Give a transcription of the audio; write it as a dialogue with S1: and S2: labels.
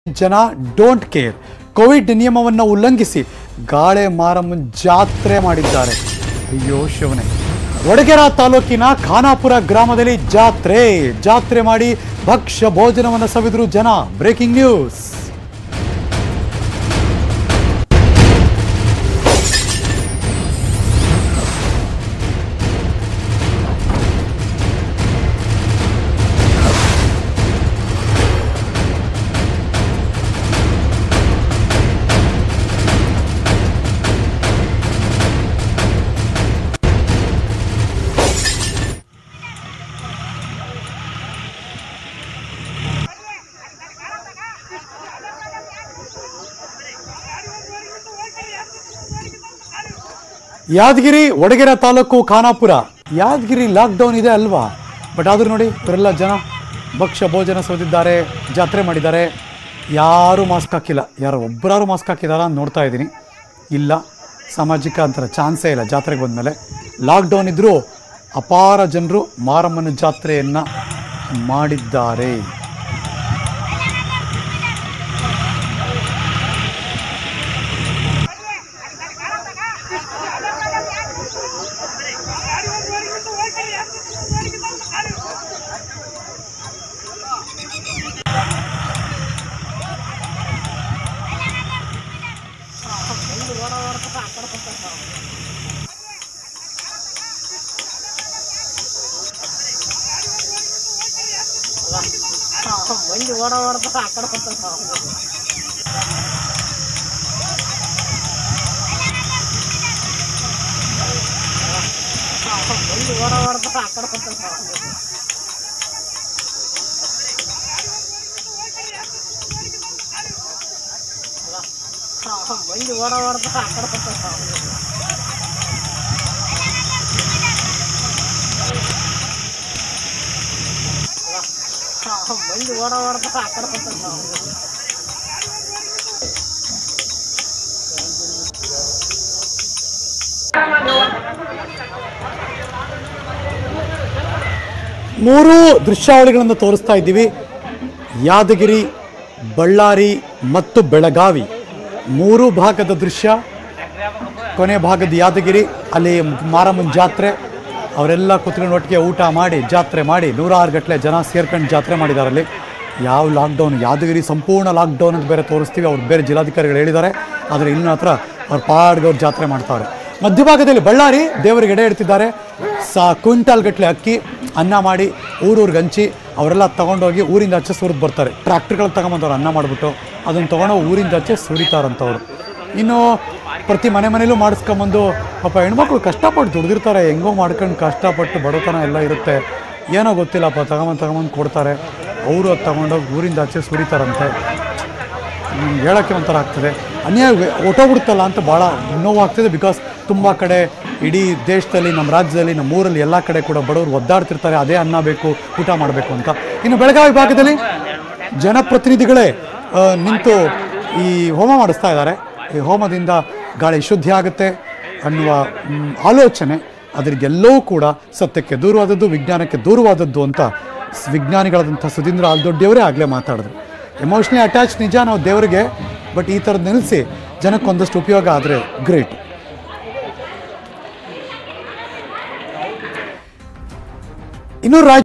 S1: ಜನ don't care Covid ನಿಯಮವನ್ನು ಉಲ್ಲಂಘಿಸಿ ಗಾಳೆ ಮಾರಮ್ಮನ ಜಾತ್ರೆ ಮಾಡಿದ್ದಾರೆ ಅಯ್ಯೋ ಶಿವನೇ ವಡಗೆರ ತಾಲೂಕಿನ ಖಾನಾಪುರ ಗ್ರಾಮದಲ್ಲಿ ಜಾತ್ರೆ ಜಾತ್ರೆ ಮಾಡಿ ಭಕ್ಷ್ಯ ಭೋಜನವನ್ನು ಸವಿದ್ರು ಜನ breaking news Yadgiri Vadagere taluk Khanapur Yadgiri lockdown ಇದೆ ಅಲ್ವಾ ಬಟ್ ಆದ್ರೂ ನೋಡಿ ಇವರೆಲ್ಲ ಜನ ಭಕ್ಷ್ಯ ಭೋಜನ ಸೋದಿದ್ದಾರೆ ಜಾತ್ರೆ ಮಾಡಿದ್ದಾರೆ ಯಾರೂ ಮಾಸ್ಕ್ ಹಾಕಿಲ್ಲ ಯಾರು ಒಬ್ಬರಾರು ಮಾಸ್ಕ್ ಹಾಕಿದಾರ ಅಂತ ನೋಡ್ತಾ ಇದ್ದೀನಿ ಇಲ್ಲ ಸಾಮಾಜಿಕ ಅಂತರ ಚಾನ್ಸೇ ಇಲ್ಲ ಜಾತ್ರೆಗೆ ಬಂದಮೇಲೆ ಲಾಕ್ಡೌನ್ ಇದ್ದರೂ ಅಪಾರ ಜನರು ಮಾರಮ್ಮನ ಜಾತ್ರೆಯನ್ನು ಮಾಡಿದ್ದಾರೆ
S2: ಮಂದಿ ಓಡ ಓಡ್ತಾರ ಆ ಕಡೆ ಹೋಗ್ತಾರ ಮಂದಿ ಓಡ ಓಡ್ತಾರ ಆ ಕಡೆ ಹೋಗ್ತಾರ ಮಂದಿ ಓಡ ಓಡ್ತಾರ ಆ ಕಡೆ ಹೋಗ್ತಾರ ಮಂದಿ ಓಡ ಓಡ್ತಾರ ಆ ಕಡೆ ಹೋಗ್ತಾರ
S1: ಮೂರು ದೃಶ್ಯಾವಳಿಗಳನ್ನು ತೋರಿಸ್ತಾ ಇದ್ದೀವಿ ಯಾದಗಿರಿ ಬಳ್ಳಾರಿ ಮತ್ತು ಬೆಳಗಾವಿ ಮೂರು ಭಾಗದ ದೃಶ್ಯ ಕೊನೆ ಭಾಗದ ಯಾದಗಿರಿ ಅಲ್ಲಿ ಮಾರಮ್ಮನ ಜಾತ್ರೆ ಅವರೆಲ್ಲ ಕುತ್ಕೊಂಡು ಒಟ್ಟಿಗೆ ಊಟ ಮಾಡಿ ಜಾತ್ರೆ ಮಾಡಿ ನೂರಾರು ಗಟ್ಟಲೆ ಜನ ಸೇರ್ಕೊಂಡು ಜಾತ್ರೆ ಮಾಡಿದ್ದಾರೆ ಅಲ್ಲಿ ಯಾವ ಲಾಕ್ಡೌನ್ ಯಾದಗಿರಿ ಸಂಪೂರ್ಣ ಲಾಕ್ಡೌನ್ ಅಂತ ಬೇರೆ ತೋರಿಸ್ತೀವಿ ಅವ್ರು ಬೇರೆ ಜಿಲ್ಲಾಧಿಕಾರಿಗಳು ಹೇಳಿದ್ದಾರೆ ಆದರೆ ಇಲ್ಲಿ ಮಾತ್ರ ಅವ್ರ ಪಾಡ್ಗೆ ಅವ್ರು ಜಾತ್ರೆ ಮಾಡ್ತಾರೆ ಮಧ್ಯಭಾಗದಲ್ಲಿ ಬಳ್ಳಾರಿ ದೇವರಿಗೆ ಎಡೆ ಇಡ್ತಿದ್ದಾರೆ ಸಾ ಕ್ವಿಂಟಾಲ್ ಗಟ್ಟಲೆ ಅಕ್ಕಿ ಅನ್ನ ಮಾಡಿ ಊರೂರಿಗೆ ಹಂಚಿ ಅವರೆಲ್ಲ ತಗೊಂಡೋಗಿ ಊರಿಂದ ಆಚೆ ಸುರಿದು ಬರ್ತಾರೆ ಟ್ರ್ಯಾಕ್ಟರ್ಗಳು ತಗೊಂಬಂದವ್ರು ಅನ್ನ ಮಾಡಿಬಿಟ್ಟು ಅದನ್ನು ತೊಗೊಂಡೋಗಿ ಊರಿಂದ ಆಚೆ ಸುರಿತಾರಂತವ್ರು ಇನ್ನು ಪ್ರತಿ ಮನೆ ಮನೇಲೂ ಮಾಡಿಸ್ಕೊಂಬಂದು ಪಾಪ ಹೆಣ್ಮಕ್ಳು ಕಷ್ಟಪಟ್ಟು ದುಡ್ದಿರ್ತಾರೆ ಹೆಂಗೋ ಮಾಡ್ಕೊಂಡು ಕಷ್ಟಪಟ್ಟು ಬಡತನ ಎಲ್ಲ ಇರುತ್ತೆ ಏನೋ ಗೊತ್ತಿಲ್ಲಪ್ಪ ತಗೊಂಬಂದು ತಗೊಂಬಂದು ಕೊಡ್ತಾರೆ ಅವರು ಅದು ತಗೊಂಡೋಗಿ ಊರಿಂದ ಆಚೆ ಸುರಿತಾರಂತೆ ಹ್ಮ್, ಹೇಳೋಕ್ಕೆ ಒಂಥರ ಆಗ್ತದೆ ಅನ್ಯಾಯ ಹೊಟ್ಟೋಗ್ಬಿಡುತ್ತಲ್ಲ ಅಂತ ಭಾಳ ನೋವಾಗ್ತದೆ ಬಿಕಾಸ್ ತುಂಬ ಕಡೆ ಇಡೀ ದೇಶದಲ್ಲಿ ನಮ್ಮ ರಾಜ್ಯದಲ್ಲಿ ನಮ್ಮ ಊರಲ್ಲಿ ಎಲ್ಲ ಕಡೆ ಕೂಡ ಬಡವರು ಒದ್ದಾಡ್ತಿರ್ತಾರೆ ಅದೇ ಅನ್ನ ಬೇಕು ಊಟ ಮಾಡಬೇಕು ಅಂತ ಇನ್ನು ಬೆಳಗಾವಿ ಭಾಗದಲ್ಲಿ ಜನಪ್ರತಿನಿಧಿಗಳೇ ಆ, ನಿಂತು ಈ ಹೋಮ ಮಾಡಿಸ್ತಾ ಇದ್ದಾರೆ ಈ ಹೋಮದಿಂದ ಗಾಳಿ ಶುದ್ಧಿ ಆಗುತ್ತೆ ಅನ್ನುವ ಮ್, ಆಲೋಚನೆ ಅದರಿಗೆಲ್ಲವೂ ಕೂಡ ಸತ್ಯಕ್ಕೆ ದೂರವಾದದ್ದು ವಿಜ್ಞಾನಕ್ಕೆ ದೂರವಾದದ್ದು ಅಂತ ಸ್- ವಿಜ್ಞಾನಿಗಳಾದಂಥ ಸುಧೀಂದ್ರ ಆಲ್ದೊಡ್ಡಿಯವರೇ ಆಗಲೇ ಮಾತಾಡಿದ್ರು ಎಮೋಷ್ನಲಿ ಅಟ್ಯಾಚ್ ನಿಜ ನಾವು ದೇವರಿಗೆ ಬಟ್ ಈ ಥರದ್ದು ನಿಲ್ಲಿಸಿ ಜನಕ್ಕೊಂದಷ್ಟು ಉಪಯೋಗ ಆದರೆ ಗ್ರೇಟ್ ಇನ್ನು ರಾಜ್ಯ